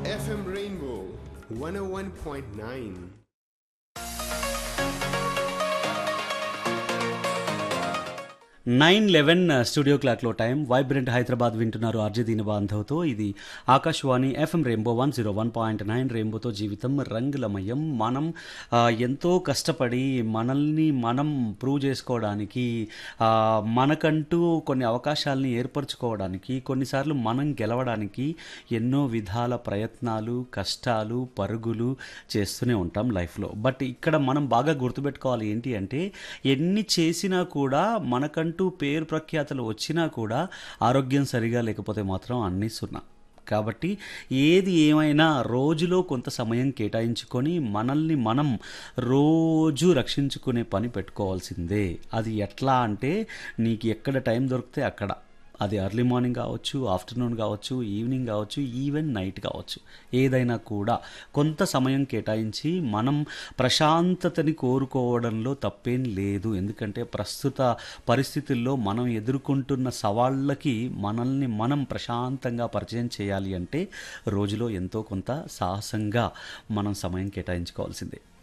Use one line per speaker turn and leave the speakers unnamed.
FM Rainbow 101.9.
Nine eleven studio క్లాక్లో time vibrant Hyderabad వింటున్నారు RJ దీని బాంధవ్తో ఇది Akashvani FM rainbow one zero one point nine రెయిన్బోతో జీవితం రంగులమయం మనం ఆ, ఎంతో కష్టపడి మనల్ని మనం ప్రూవ్ చేసుకోవడానికి ఆ, మనకంటూ కొన్ని అవకాశాలని ఏర్పరచుకోవడానికి కొన్నిసార్లు మనం గెలవడానికి ఎన్నో విధాల ప్రయత్నాలు కష్టాలు పరుగులు చేస్తూనే ఉంటాం లైఫ్లో బట్ ఇక్కడ మనం బాగా గుర్తుపెట్టుకోవాలి ఏంటి అంటే ఎన్ని చేసినా కూడా మనకంటూ పేరు ప్రఖ్యాతలు వచ్చినా కూడా ఆరోగ్యం సరిగా లేకపోతే మాత్రం అన్నీ సున్నా కాబట్టి ఏది ఏమైనా రోజులో కొంత సమయం కేటాయించుకొని మనల్ని మనం రోజు రక్షించుకునే పని పెట్టుకోవాల్సిందే అది ఎట్లా అంటే నీకు ఎక్కడ టైం దొరికితే అక్కడ అది ఎర్లీ మార్నింగ్ కావచ్చు ఆఫ్టర్నూన్ కావచ్చు ఈవినింగ్ కావచ్చు ఈవెన్ నైట్ కావచ్చు ఏదైనా కూడా కొంత సమయం కేటాయించి మనం ప్రశాంతతని కోరుకోవడంలో తప్పేం లేదు ఎందుకంటే ప్రస్తుత పరిస్థితుల్లో మనం ఎదుర్కొంటున్న సవాళ్ళకి మనల్ని మనం ప్రశాంతంగా పరిచయం చేయాలి అంటే రోజులో ఎంతో కొంత సాహసంగా మనం సమయం కేటాయించుకోవాల్సిందే